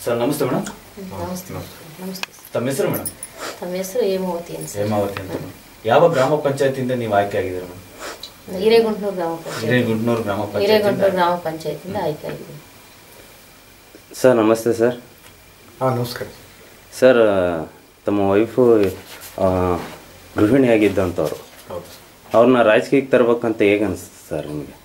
Sir ನಮಸ್ತೆ madam ನಮಸ್ತೆ ನಮಸ್ತೆ ಸರ್. ತಮ್ಮ ಹೆಸರು ಮೇಡಮ್ ತಮ್ಮ ಹೆಸರು ಹೇಮಾವತಿ ಅಂತ ಸರ್ ಹೇಮಾವತಿ ಅಂತ ಮೇಡಮ್. ಯಾವ ಗ್ರಾಮ ಪಂಚಾಯತಿಯಿಂದ ನೀವು ಆಯ್ಕೆ ಆಗಿದ್ದೀರಾ ಮೇಡಮ್ ಹಿರೇಗುಂಟೂರು ಗ್ರಾಮ ಪಂಚಾಯತ್ ಹಿರೇಗುಂಟ್ನೂರು ಗ್ರಾಮ ಹಿರೇಗುಂಟೂರು ಪಂಚಾಯತ್ ಗ್ರಾಮ ಪಂಚಾಯತಿಂದ ಆಯ್ಕೆ ಆಗಿದೆ ಸರ್ ನಮಸ್ತೆ ಸರ್ ಹಾಂ ನಮಸ್ಕಾರ ಸರ್ ತಮ್ಮ ವೈಫು ಆ, ಗೃಹಿಣಿಯಾಗಿದ್ದಂಥವ್ರು ಹೌದು ಅವ್ರನ್ನ ರಾಜಕೀಯಕ್ಕೆ ತರ್ಬೇಕಂತ ಹೇಗೆ ಅನಿಸ್ತು ಸರ್ ನಿಮಗೆ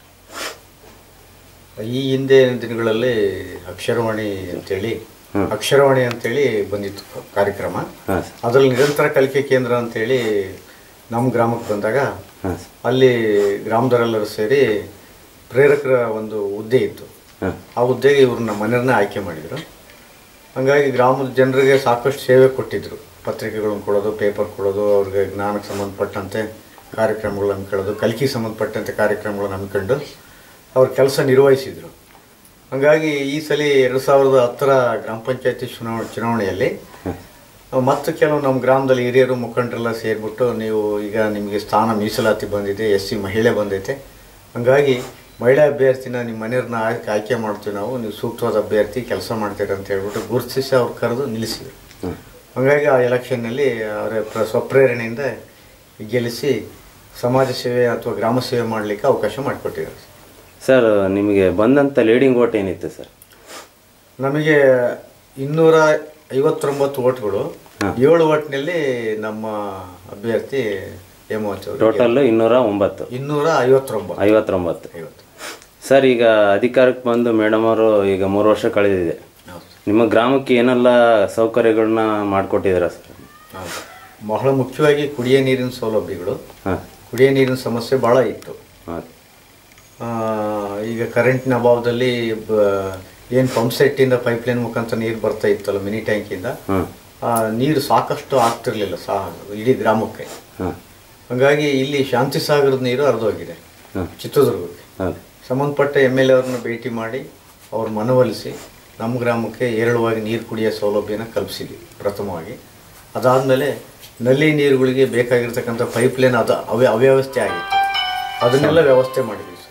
ಈ ಹಿಂದೆ ದಿನಗಳಲ್ಲಿ ಅಕ್ಷರವಾಣಿ ಅಂತೇಳಿ ಹ್ಮ್. ಅಕ್ಷರವಾಣಿ ಅಂತೇಳಿ ಬಂದಿತ್ತು ಕಾರ್ಯಕ್ರಮ ಹಾಂ ಸರ್ ಅದರಲ್ಲಿ ನಿರಂತರ ಕಲಿಕೆ ಕೇಂದ್ರ ಅಂತೇಳಿ ನಮ್ಮ ಗ್ರಾಮಕ್ಕೆ ಬಂದಾಗ ಹಾಂ ಸರ್ ಅಲ್ಲಿ ಗ್ರಾಮದವರೆಲ್ಲರೂ ಸೇರಿ ಪ್ರೇರಕರ ಒಂದು ಹುದ್ದೆ ಇತ್ತು ಹಾಂ ಆ ಹುದ್ದೆಗೆ ಇವ್ರನ್ನ ಮನೆಯವ್ರನ್ನೇ ಆಯ್ಕೆ ಮಾಡಿದರು ಹಾಗಾಗಿ ಗ್ರಾಮದ ಜನರಿಗೆ ಸಾಕಷ್ಟು ಸೇವೆ ಕೊಟ್ಟಿದ್ದರು ಪತ್ರಿಕೆಗಳನ್ನು ಕೊಡೋದು ಪೇಪರ್ ಕೊಡೋದು ಅವ್ರಿಗೆ ಜ್ಞಾನಕ್ಕೆ ಸಂಬಂಧಪಟ್ಟಂತೆ ಕಾರ್ಯಕ್ರಮಗಳು ಹಮ್ಮಿಕೊಳ್ಳೋದು ಕಲಿಕೆಗೆ ಸಂಬಂಧಪಟ್ಟಂತೆ ಕಾರ್ಯಕ್ರಮಗಳನ್ನು ಹಮ್ಮಿಕೊಂಡು ಅವ್ರ ಕೆಲಸ ನಿರ್ವಹಿಸಿದರು ಹಾಗಾಗಿ ಈ ಸಲ ಎರಡು ಸಾವಿರದ ಹತ್ತರ ಗ್ರಾಮ ಪಂಚಾಯತಿ ಚುನಾವ ಚುನಾವಣೆಯಲ್ಲಿ ಮತ್ತು ಕೆಲವು ನಮ್ಮ ಗ್ರಾಮದಲ್ಲಿ ಹಿರಿಯರು ಮುಖಂಡರೆಲ್ಲ ಸೇರಿಬಿಟ್ಟು ನೀವು ಈಗ ನಿಮಗೆ ಸ್ಥಾನ ಮೀಸಲಾತಿ ಬಂದಿದೆ ಎಸ್ ಸಿ ಮಹಿಳೆ ಬಂದೈತೆ ಹಾಗಾಗಿ ಮಹಿಳಾ ಅಭ್ಯರ್ಥಿನ ನಿಮ್ಮ ಮನೆಯವ್ರನ್ನ ಆಯ್ಕೆ ಆಯ್ಕೆ ಮಾಡ್ತೀವಿ ನಾವು ನೀವು ಸೂಕ್ತವಾದ ಅಭ್ಯರ್ಥಿ ಕೆಲಸ ಮಾಡ್ತೀರ ಅಂತ ಹೇಳ್ಬಿಟ್ಟು ಗುರುತಿಸಿ ಅವ್ರು ಕರೆದು ನಿಲ್ಲಿಸಿದ್ರು ಹ್ಮ್. ಹಾಗಾಗಿ ಆ ಎಲೆಕ್ಷನ್ನಲ್ಲಿ ಅವರ ಪ್ರ ಸ್ವಪ್ರೇರಣೆಯಿಂದ ಗೆಲ್ಲಿಸಿ ಸಮಾಜ ಸೇವೆ ಅಥವಾ ಗ್ರಾಮ ಸೇವೆ ಮಾಡಲಿಕ್ಕೆ ಅವಕಾಶ ಮಾಡಿಕೊಟ್ಟಿದ್ದಾರೆ ಸರ್ ನಿಮಗೆ ಬಂದಂಥ ಲೀಡಿಂಗ್ ಓಟ್ ಏನಿತ್ತು ಸರ್ ನಮಗೆ ಇನ್ನೂರ ಐವತ್ತೊಂಬತ್ತು ಓಟ್ಗಳು ಹಾಂ. ಏಳು ಓಟ್ನಲ್ಲಿ ನಮ್ಮ ಅಭ್ಯರ್ಥಿ ಹೇಮಾವತಿ ಅವರು ಟೋಟಲ್ ಇನ್ನೂರ ಒಂಬತ್ತು ಇನ್ನೂರ ಐವತ್ತೊಂಬತ್ತು ಐವತ್ತೊಂಬತ್ತು ಐವತ್ತು ಸರ್ ಈಗ ಅಧಿಕಾರಕ್ಕೆ ಬಂದು ಮೇಡಮ್ ಅವರು ಈಗ ಮೂರು ವರ್ಷ ಕಳೆದಿದೆ ಹೌದು ನಿಮ್ಮ ಗ್ರಾಮಕ್ಕೆ ಏನೆಲ್ಲ ಸೌಕರ್ಯಗಳನ್ನ ಮಾಡಿಕೊಟ್ಟಿದ್ದೀರಾ ಸರ್ ಹೌದು ಬಹಳ ಮುಖ್ಯವಾಗಿ ಕುಡಿಯೋ ನೀರಿನ ಸೌಲಭ್ಯಗಳು ಹಾಂ ಕುಡಿಯೋ ನೀರಿನ ಸಮಸ್ಯೆ ಭಾಳ ಇತ್ತು ಹಾಂ ಆ, ಈಗ ಕರೆಂಟಿನ ಅಭಾವದಲ್ಲಿ ಏನು ಪಂಪ್ ಸೆಟ್ಟಿಂದ ಪೈಪ್ಲೈನ್ ಮುಖಾಂತರ ನೀರು ಬರ್ತಾ ಇತ್ತಲ್ಲ ಮಿನಿ ಟ್ಯಾಂಕಿಂದ ಹಾಂ ಆ, ನೀರು ಸಾಕಷ್ಟು ಆಗ್ತಿರ್ಲಿಲ್ಲ ಸಾ ಇಡೀ ಗ್ರಾಮಕ್ಕೆ ಹಾಂ ಹಾಗಾಗಿ ಇಲ್ಲಿ ಶಾಂತಿ ಸಾಗರದ ನೀರು ಹರಿದೋಗಿದೆ ಹಾಂ ಚಿತ್ರದುರ್ಗಕ್ಕೆ ಹಾಂ ಸಂಬಂಧಪಟ್ಟ ಎಮ್ ಎಲ್ ಎ ಅವ್ರನ್ನ ಭೇಟಿ ಮಾಡಿ ಅವ್ರ ಮನವೊಲಿಸಿ ನಮ್ಮ ಗ್ರಾಮಕ್ಕೆ ಏರಳವಾಗಿ ನೀರು ಕುಡಿಯೋ ಸೌಲಭ್ಯನ ಕಲ್ಪಿಸಿದ್ವಿ ಪ್ರಥಮವಾಗಿ ಅದಾದಮೇಲೆ ನಲ್ಲಿ ನೀರುಗಳಿಗೆ ಬೇಕಾಗಿರ್ತಕ್ಕಂಥ ಪೈಪ್ಲೈನ್ ಅದು ಅವೇ ಅವ್ಯವಸ್ಥೆ ಆಗಿತ್ತು ಅದನ್ನೆಲ್ಲ ವ್ಯವಸ್ಥೆ ಮಾಡಿದ್ವಿ ಸರ್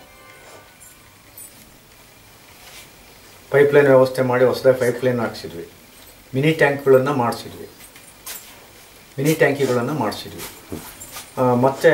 ಪೈಪ್ಲೈನ್ ವ್ಯವಸ್ಥೆ ಮಾಡಿ ಹೊಸದಾಗಿ ಪೈಪ್ಲೈನ್ ಹಾಕ್ಸಿದ್ವಿ ಮಿನಿ ಟ್ಯಾಂಕ್ಗಳನ್ನು ಮಾಡಿಸಿದ್ವಿ ಮಿನಿ ಟ್ಯಾಂಕಿಗಳನ್ನು ಮಾಡಿಸಿದ್ವಿ ಮತ್ತು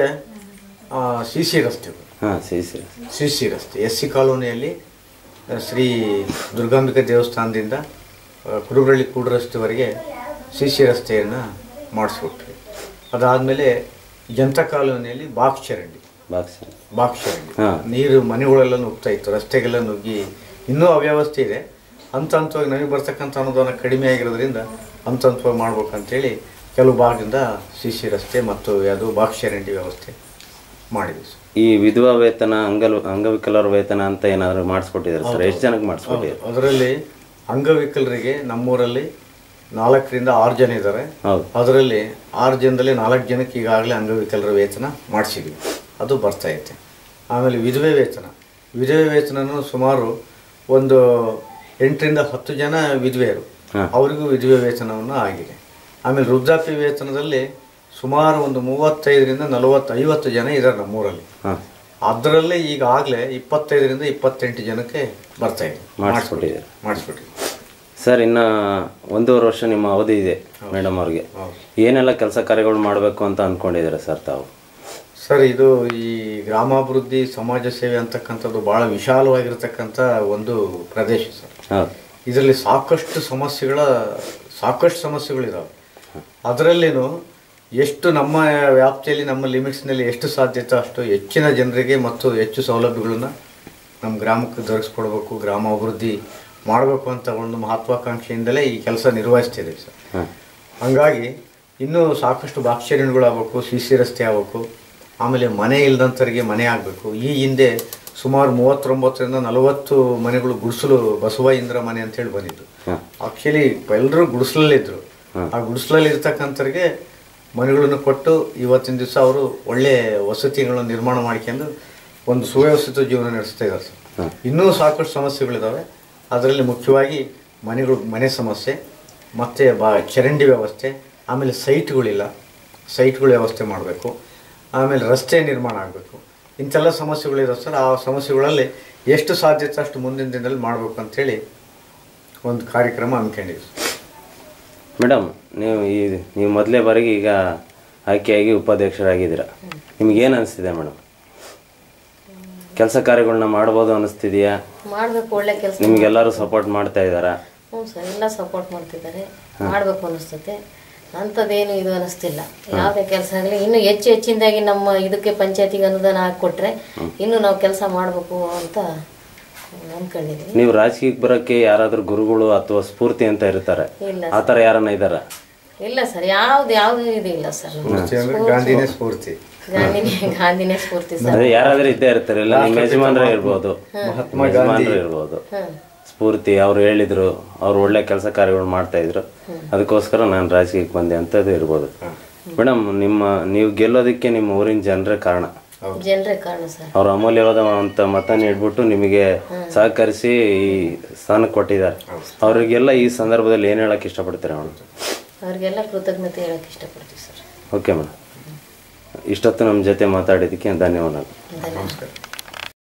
ಸಿ ಸಿ ರಸ್ತೆಗಳು ಹಾಂ ಸರಿ ಸರಿ ಸಿ ಸಿ ರಸ್ತೆ ಎಸ್ ಸಿ ಕಾಲೋನಿಯಲ್ಲಿ ಆ, ಶ್ರೀ ದುರ್ಗಾಂಬಿಕಾ ದೇವಸ್ಥಾನದಿಂದ ಆ, ಕುರುಬರಳ್ಳಿ ಕೂಡು ರಸ್ತೆವರೆಗೆ ಸಿ ಸಿ ರಸ್ತೆಯನ್ನು ಮಾಡಿಸ್ಬಿಟ್ವಿ ಅದಾದಮೇಲೆ ಜನತಾ ಕಾಲೋನಿಯಲ್ಲಿ ಬಾಕ್ಸ್ ಚರಂಡಿ ಬಾಕ್ಸ್ ಬಾಕ್ಸ್ ಚರಂಡಿ ಹಾ. ನೀರು ಮನೆಗಳೆಲ್ಲ ನುಗ್ತಾ ಇತ್ತು ರಸ್ತೆಗೆಲ್ಲ ನುಗ್ಗಿ ಇನ್ನೂ ಅವ್ಯವಸ್ಥೆ ಇದೆ ಹಂತ ಹಂತವಾಗಿ ನಮಗೆ ಬರ್ತಕ್ಕಂಥ ಅನುದಾನ ಕಡಿಮೆ ಆಗಿರೋದ್ರಿಂದ ಹಂತ ಹಂತವಾಗಿ ಮಾಡ್ಬೇಕಂತೇಳಿ ಕೆಲವು ಭಾಗದಿಂದ ಸಿ ಸಿ ರಸ್ತೆ ಮತ್ತು ಅದು ಬಾಕ್ಸ್ ಚರಂಡಿ ವ್ಯವಸ್ಥೆ ಮಾಡಿದ್ವಿ ಸರ್ ಈ ವಿಧವಾ ವೇತನ ಅಂಗಲ್ ಅಂಗವಿಕಲರ ವೇತನ ಅಂತ ಏನಾದರೂ ಮಾಡಿಸ್ಕೊಟ್ಟಿದ್ದಾರೆ ಸರ್ ಎಷ್ಟು ಜನಕ್ಕೆ ಮಾಡಿಸ್ಕೊಟ್ಟಿದ್ದಾರೆ ಅದರಲ್ಲಿ ಅಂಗವಿಕಲರಿಗೆ ನಮ್ಮೂರಲ್ಲಿ ನಾಲ್ಕರಿಂದ ಆರು ಜನ ಇದ್ದಾರೆ ಹೌದು ಅದರಲ್ಲಿ ಆರು ಜನದಲ್ಲಿ ನಾಲ್ಕು ಜನಕ್ಕೆ ಈಗಾಗಲೇ ಅಂಗವಿಕಲರ ವೇತನ ಮಾಡಿಸಿದ್ವಿ ಅದು ಬರ್ತಾ ಐತೆ ಆಮೇಲೆ ವಿಧವೆ ವೇತನ ವಿಧವೆ ವೇತನನೂ ಸುಮಾರು ಒಂದು ಎಂಟರಿಂದ ಹತ್ತು ಜನ ವಿಧವೆಯರು ಹಾಂ. ಅವರಿಗೂ ವಿಧವೆ ವೇತನವನ್ನು ಆಗಿದೆ ಆಮೇಲೆ ವೃದ್ಧಾಪ್ಯ ವೇತನದಲ್ಲಿ ಸುಮಾರು ಒಂದು ಮೂವತ್ತೈದರಿಂದ ನಲವತ್ತು ಐವತ್ತು ಜನ ಇದ್ದಾರೆ ನಮ್ಮೂರಲ್ಲಿ ಹಾಂ ಅದರಲ್ಲೇ ಈಗಾಗಲೇ ಇಪ್ಪತ್ತೈದರಿಂದ ಇಪ್ಪತ್ತೆಂಟು ಜನಕ್ಕೆ ಬರ್ತಾ ಇದೆ ಮಾಡಿಸ್ಕೊಟ್ಟಿದ್ದಾರೆ. ಮಾಡಿಸ್ಬಿಟ್ಟಿದ್ದೀವಿ ಸರ್ ಇನ್ನು ಒಂದೂವರೆ ವರ್ಷ ನಿಮ್ಮ ಅವಧಿ ಇದೆ ಮೇಡಮ್ ಅವ್ರಿಗೆ ಹೌದು. ಏನೆಲ್ಲ ಕೆಲಸ ಕಾರ್ಯಗಳು ಮಾಡಬೇಕು ಅಂತ ಅಂದ್ಕೊಂಡಿದ್ದಾರೆ ಸರ್ ತಾವು ಸರ್ ಇದು ಈ ಗ್ರಾಮಾಭಿವೃದ್ಧಿ ಸಮಾಜ ಸೇವೆ ಅಂತಕ್ಕಂಥದ್ದು ಭಾಳ ವಿಶಾಲವಾಗಿರ್ತಕ್ಕಂಥ ಒಂದು ಪ್ರದೇಶ ಸರ್ ಹೌದು ಇದರಲ್ಲಿ ಸಾಕಷ್ಟು ಸಮಸ್ಯೆಗಳ ಸಾಕಷ್ಟು ಸಮಸ್ಯೆಗಳಿದಾವೆ ಅದರಲ್ಲೇನು ಎಷ್ಟು ನಮ್ಮ ವ್ಯಾಪ್ತಿಯಲ್ಲಿ ನಮ್ಮ ಲಿಮಿಟ್ಸ್ನಲ್ಲಿ ಎಷ್ಟು ಸಾಧ್ಯತೆ ಅಷ್ಟು ಹೆಚ್ಚಿನ ಜನರಿಗೆ ಮತ್ತು ಹೆಚ್ಚು ಸೌಲಭ್ಯಗಳನ್ನ ನಮ್ಮ ಗ್ರಾಮಕ್ಕೆ ದೊರಕಿಸ್ಕೊಡ್ಬೇಕು ಗ್ರಾಮ ಅಭಿವೃದ್ಧಿ ಮಾಡಬೇಕು ಅಂತ ಒಂದು ಮಹತ್ವಾಕಾಂಕ್ಷೆಯಿಂದಲೇ ಈ ಕೆಲಸ ನಿರ್ವಹಿಸ್ತಿದ್ದೀವಿ ಸರ್ ಹಾಂ ಹಂಗಾಗಿ ಇನ್ನೂ ಸಾಕಷ್ಟು ಬಾಕ್ಸರಿಣಗಳು ಆಗಬೇಕು ಸಿ ಸಿ ರಸ್ತೆ ಆಗಬೇಕು ಆಮೇಲೆ ಮನೆ ಇಲ್ದಂಥವ್ರಿಗೆ ಮನೆ ಆಗಬೇಕು ಈ ಹಿಂದೆ ಸುಮಾರು ಮೂವತ್ತೊಂಬತ್ತರಿಂದ ನಲವತ್ತು ಮನೆಗಳು ಗುಡಿಸಲು ಬಸವ ಇಂದ್ರ ಮನೆ ಅಂತೇಳಿ ಬಂದಿದ್ದು ಹಾಂ ಆಕ್ಚುಲಿ ಎಲ್ಲರೂ ಗುಡಿಸಲಲ್ಲಿದ್ದರು ಆ ಗುಡಿಸಲಲ್ಲಿ ಇರ್ತಕ್ಕಂಥವ್ರಿಗೆ ಮನೆಗಳನ್ನು ಕೊಟ್ಟು ಇವತ್ತಿನ ದಿವಸ ಅವರು ಒಳ್ಳೆ ವಸತಿಗಳನ್ನು ನಿರ್ಮಾಣ ಮಾಡ್ಕೊಂಡು ಒಂದು ಸುವ್ಯವಸ್ಥಿತ ಜೀವನ ನಡೆಸ್ತಾ ಇದ್ದಾರೆ ಸರ್ ಹಾಂ. ಇನ್ನೂ ಸಾಕಷ್ಟು ಸಮಸ್ಯೆಗಳಿದ್ದಾವೆ ಅದರಲ್ಲಿ ಮುಖ್ಯವಾಗಿ ಮನೆಗಳು ಮನೆ ಸಮಸ್ಯೆ ಮತ್ತು ಬಾ ಚರಂಡಿ ವ್ಯವಸ್ಥೆ ಆಮೇಲೆ ಸೈಟ್ಗಳಿಲ್ಲ ಸೈಟ್ಗಳ ವ್ಯವಸ್ಥೆ ಮಾಡಬೇಕು ಆಮೇಲೆ ರಸ್ತೆ ನಿರ್ಮಾಣ ಆಗಬೇಕು ಇಂಥೆಲ್ಲ ಸಮಸ್ಯೆಗಳಿದಾವೆ ಸರ್ ಆ ಸಮಸ್ಯೆಗಳಲ್ಲಿ ಎಷ್ಟು ಸಾಧ್ಯತೆ ಅಷ್ಟು ಮುಂದಿನ ದಿನದಲ್ಲಿ ಮಾಡಬೇಕು ಅಂಥೇಳಿ ಒಂದು ಕಾರ್ಯಕ್ರಮ ಹಮ್ಮಿಕೊಂಡಿದ್ವಿ ಮೇಡಮ್ ನೀವು ಈ ನೀವು ಮೊದಲೇ ಬಾರಿಗೆ ಈಗ ಆಯ್ಕೆಯಾಗಿ ಉಪಾಧ್ಯಕ್ಷರಾಗಿದ್ದೀರಾ ನಿಮ್ಗೇನು ಅನಿಸ್ತಿದೆ ಮೇಡಮ್ ಕೆಲಸ ಕಾರ್ಯಗಳನ್ನ ಮಾಡ್ಬೋದು ಅನ್ನಿಸ್ತಿದೆಯಾ ಮಾಡ್ಬೇಕು ಒಳ್ಳೆ ಕೆಲಸ ನಿಮ್ಗೆಲ್ಲರೂ ಸಪೋರ್ಟ್ ಮಾಡ್ತಾ ಇದ್ದಾರಾ ಹ್ಞೂ ಸರ್ ಎಲ್ಲ ಸಪೋರ್ಟ್ ಮಾಡ್ತಿದ್ದಾರೆ ಮಾಡಬೇಕು ಅನಿಸ್ತತೆ ಅಂಥದ್ದೇನು ಇದು ಅನಿಸ್ತಿಲ್ಲ ಯಾವುದೇ ಕೆಲಸ ಆಗಲಿ ಇನ್ನೂ ಹೆಚ್ಚು ಹೆಚ್ಚಿನದಾಗಿ ನಮ್ಮ ಇದಕ್ಕೆ ಪಂಚಾಯತಿಗೆ ಅನುದಾನ ಹಾಕಿಕೊಟ್ರೆ ಇನ್ನೂ ನಾವು ಕೆಲಸ ಮಾಡಬೇಕು ಅಂತ ಅಂದ್ಕೊಂಡಿದ್ದೀವಿ ನೀವು ರಾಜಕೀಯಕ್ಕೆ ಬರೋಕ್ಕೆ ಯಾರಾದರೂ ಗುರುಗಳು ಅಥವಾ ಸ್ಫೂರ್ತಿ ಅಂತ ಇರ್ತಾರೆ ಇಲ್ಲ ಆ ಥರ ಯಾರನ್ನ ಇದ್ದಾರಾ ಇಲ್ಲ ಸರ್ ಯಾವ್ದು ಯಾವುದು ಇದು ಇಲ್ಲ ಸರ್ ಸ್ಫೂರ್ತಿ ಅಂದ್ರೆ ಗಾಂಧಿನೇ ಸ್ಫೂರ್ತಿ ಗಾಂಧಿನೇ ಗಾಂಧಿನೇ ಸ್ಫೂರ್ತಿ ಸರ್ ಅದೇ ಯಾರಾದ್ರೂ ಇದ್ದೇ ಇರ್ತಾರೆ ಇಲ್ಲ ನಿಮ್ಮ ಯಜಮಾನ್ರೇ ಇರ್ಬೋದು ನಿಮ್ಮ ಯಜಮಾನ್ರು ಇರ್ಬೋದು ಹಾಂ ಸ್ಫೂರ್ತಿ ಅವ್ರು ಹೇಳಿದ್ರು ಅವ್ರು ಒಳ್ಳೆ ಕೆಲಸ ಕಾರ್ಯಗಳು ಮಾಡ್ತಾ ಇದ್ರು ಅದಕ್ಕೋಸ್ಕರ ನಾನು ರಾಜಕೀಯಕ್ಕೆ ಬಂದೆ ಅಂತದ್ದು ಇರ್ಬೋದು ಮೇಡಮ್ ನಿಮ್ಮ ನೀವು ಗೆಲ್ಲೋದಕ್ಕೆ ನಿಮ್ಮ ಊರಿನ ಜನರೇ ಕಾರಣ ಜನರೇ ಕಾರಣ ಸರ್ ಅವ್ರು ಅಮೂಲ್ಯವಾದ ಅಂತ ಮತ ನೀಡ್ಬಿಟ್ಟು ನಿಮಗೆ ಸಹಕರಿಸಿ ಈ ಸ್ಥಾನಕ್ಕೆ ಕೊಟ್ಟಿದ್ದಾರೆ ಅವರಿಗೆಲ್ಲ ಈ ಸಂದರ್ಭದಲ್ಲಿ ಏನು ಹೇಳಕ್ಕೆ ಇಷ್ಟಪಡ್ತೀರಾ ಮೇಡಮ್ ಅವ್ರಿಗೆಲ್ಲ ಕೃತಜ್ಞತೆ ಹೇಳಕ್ಕೆ ಇಷ್ಟಪಡ್ತೀವಿ ಸರ್ ಓಕೆ ಮೇಡಮ್ ಇಷ್ಟೊತ್ತು ನಮ್ಮ ಜೊತೆ ಮಾತಾಡಿದ್ದಕ್ಕೆ ಧನ್ಯವಾದಗಳು ಧನ್ಯವಾದ